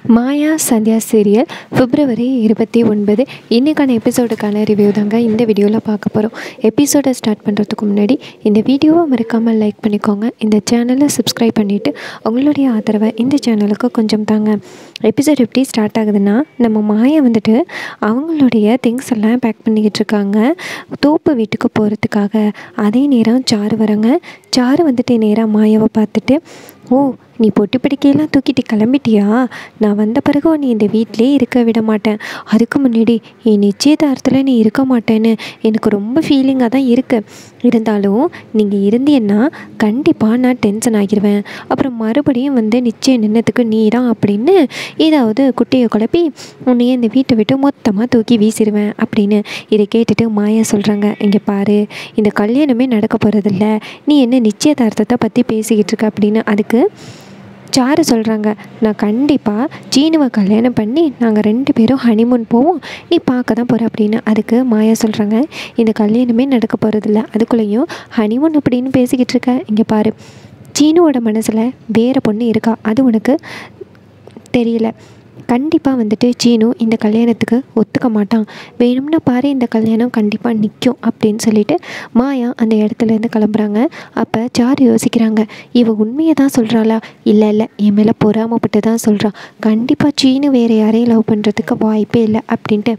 மாயா Sandhya serial பிப்ரவரி இருபத்தி ஒன்பது இன்றைக்கான எபிசோடுக்கான ரிவ்யூ தாங்க இந்த வீடியோவில் பார்க்க போகிறோம் எபிசோடை ஸ்டார்ட் பண்ணுறதுக்கு முன்னாடி இந்த வீடியோவை மறக்காமல் லைக் பண்ணிக்கோங்க இந்த சேனலை சப்ஸ்கிரைப் பண்ணிவிட்டு உங்களுடைய ஆதரவை இந்த சேனலுக்கு கொஞ்சம் தாங்க எபிசோட் எப்படி ஸ்டார்ட் ஆகுதுன்னா நம்ம மாயா வந்துட்டு அவங்களுடைய திங்ஸ் எல்லாம் பேக் பண்ணிக்கிட்டு இருக்காங்க தோப்பு வீட்டுக்கு போகிறதுக்காக அதே நேரம் சாரு வராங்க சாரு வந்துட்டு நேராக மாயாவை பார்த்துட்டு ஓ நீ பொட்டி படிக்கையெல்லாம் தூக்கிட்டு கிளம்பிட்டியா நான் வந்த பிறகு நீ இந்த வீட்டிலே இருக்க விட மாட்டேன் அதுக்கு முன்னாடி என் நிச்சயதார்த்தத்தில் நீ இருக்க மாட்டேன்னு எனக்கு ரொம்ப ஃபீலிங்காக தான் இருக்குது இருந்தாலும் நீங்கள் இருந்தீன்னா கண்டிப்பாக நான் டென்ஷன் ஆகிடுவேன் அப்புறம் மறுபடியும் வந்து நிச்சயம் நின்னதுக்கு நீ தான் அப்படின்னு ஏதாவது குட்டையை குழப்பி உன்னையே இந்த வீட்டை விட்டு மொத்தமாக தூக்கி வீசிடுவேன் அப்படின்னு இதை கேட்டுட்டு மாயா சொல்கிறாங்க இங்கே பாரு இந்த கல்யாணமே நடக்க போகிறதில்ல நீ என்ன நிச்சயதார்த்தத்தை பற்றி பேசிக்கிட்டு இருக்க அப்படின்னு அதுக்கு சாரு சொல்கிறாங்க நான் கண்டிப்பாக சீனுவை கல்யாணம் பண்ணி நாங்கள் ரெண்டு பேரும் ஹனிமூன் போவோம் நீ பார்க்க தான் போகிற அப்படின்னு அதுக்கு மாயா சொல்கிறாங்க இந்த கல்யாணமே நடக்க போகிறதில்ல அதுக்குள்ளேயும் ஹனிமூன் அப்படின்னு பேசிக்கிட்டு இருக்க இங்கே பாரு சீனுவோட மனசில் வேறு பொண்ணு இருக்கா அது உனக்கு தெரியல கண்டிப்பாக வந்துட்டு சீனு இந்த கல்யாணத்துக்கு ஒத்துக்க மாட்டான் வேணும்னா பாரு இந்த கல்யாணம் கண்டிப்பாக நிற்கும் அப்படின்னு சொல்லிட்டு மாயா அந்த இடத்துலேருந்து கிளம்புறாங்க அப்போ சாரு யோசிக்கிறாங்க இவ உண்மையை தான் சொல்கிறாளா இல்லை இல்லை என் மேலே பொறாமப்பட்டு தான் சொல்கிறான் கண்டிப்பாக சீனு வேறு யாரையும் லவ் பண்ணுறதுக்கு வாய்ப்பே இல்லை அப்படின்ட்டு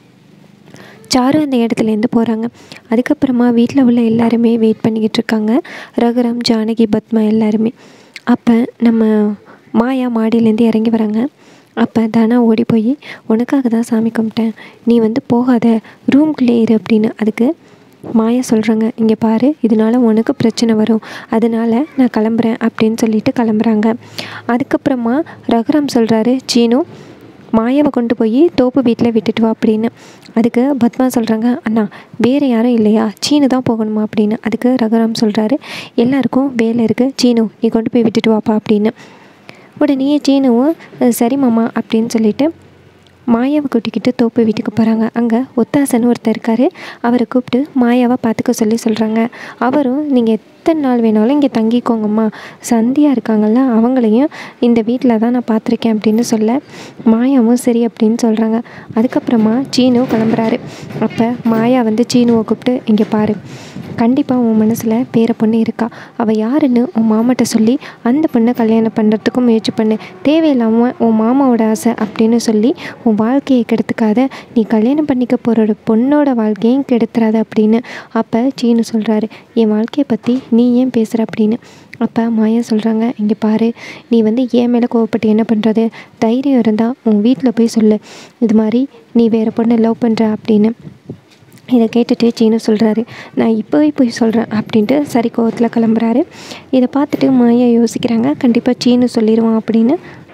சாரு அந்த இடத்துலேருந்து போகிறாங்க அதுக்கப்புறமா வீட்டில் உள்ள எல்லாருமே வெயிட் பண்ணிக்கிட்டு இருக்காங்க ரகுராம் ஜானகி பத்மா எல்லாருமே அப்போ நம்ம மாயா மாடியிலேருந்து இறங்கி வராங்க அப்போ தானா ஓடி போய் உனக்காக தான் சாமி கும்பிட்டேன் நீ வந்து போகாத ரூம்குள்ளே இரு அப்படின்னு அதுக்கு மாயா சொல்கிறாங்க இங்கே பாரு இதனால உனக்கு பிரச்சனை வரும் அதனால் நான் கிளம்புறேன் அப்படின்னு சொல்லிட்டு கிளம்புறாங்க அதுக்கப்புறமா ரகுராம் சொல்கிறாரு சீனு மாயாவை கொண்டு போய் தோப்பு வீட்டில் விட்டுட்டு வா அப்படின்னு அதுக்கு பத்மா சொல்கிறாங்க அண்ணா வேறு யாரும் இல்லையா சீனு தான் போகணுமா அப்படின்னு அதுக்கு ரகுராம் சொல்கிறாரு எல்லாருக்கும் வேலை இருக்குது சீனு நீ கொண்டு போய் விட்டுட்டு வாப்பா அப்படின்னு உடனே சீனுவும் சரி மாமா அப்படின்னு சொல்லிட்டு மாயாவை கூட்டிக்கிட்டு தோப்பு வீட்டுக்கு போகிறாங்க அங்கே ஒத்தாசன் ஒருத்தர் இருக்கார் அவரை கூப்பிட்டு மாயாவை பார்த்துக்க சொல்லி சொல்கிறாங்க அவரும் நீங்கள் எத்தனை நாள் வேணாலும் இங்கே தங்கிக்கோங்கம்மா சந்தியா இருக்காங்கல்ல அவங்களையும் இந்த வீட்டில் தான் நான் பார்த்துருக்கேன் அப்படின்னு சொல்ல மாயாவும் சரி அப்படின்னு சொல்கிறாங்க அதுக்கப்புறமா சீனு கிளம்புறாரு அப்போ மாயா வந்து சீனுவை கூப்பிட்டு இங்கே பாரு கண்டிப்பாக உன் மனசில் வேறு பொண்ணு இருக்கா அவள் யாருன்னு உன் மாமாட்ட சொல்லி அந்த பொண்ணை கல்யாணம் பண்ணுறதுக்கும் முயற்சி பண்ணு தேவையில்லாமல் உன் மாமாவோட ஆசை அப்படின்னு சொல்லி உன் வாழ்க்கையை கெடுத்துக்காத நீ கல்யாணம் பண்ணிக்க போகிற பொண்ணோட வாழ்க்கையும் கெடுத்துறாத அப்படின்னு அப்போ சீனு சொல்கிறாரு என் வாழ்க்கையை பற்றி நீ ஏன் பேசுகிற அப்படின்னு அப்போ மாயா சொல்கிறாங்க இங்கே பாரு நீ வந்து ஏன் மேலே கோவப்பட்டு என்ன பண்ணுறது தைரியம் இருந்தால் உன் வீட்டில் போய் சொல்லு இது மாதிரி நீ வேறு பொண்ணை லவ் பண்ணுற அப்படின்னு இதை கேட்டுட்டு சீனு சொல்கிறாரு நான் இப்போவே போய் சொல்கிறேன் அப்படின்ட்டு சரி கோவத்தில் கிளம்புறாரு இதை பார்த்துட்டு மாயா யோசிக்கிறாங்க கண்டிப்பாக சீனு சொல்லிடுவான் அப்படின்னு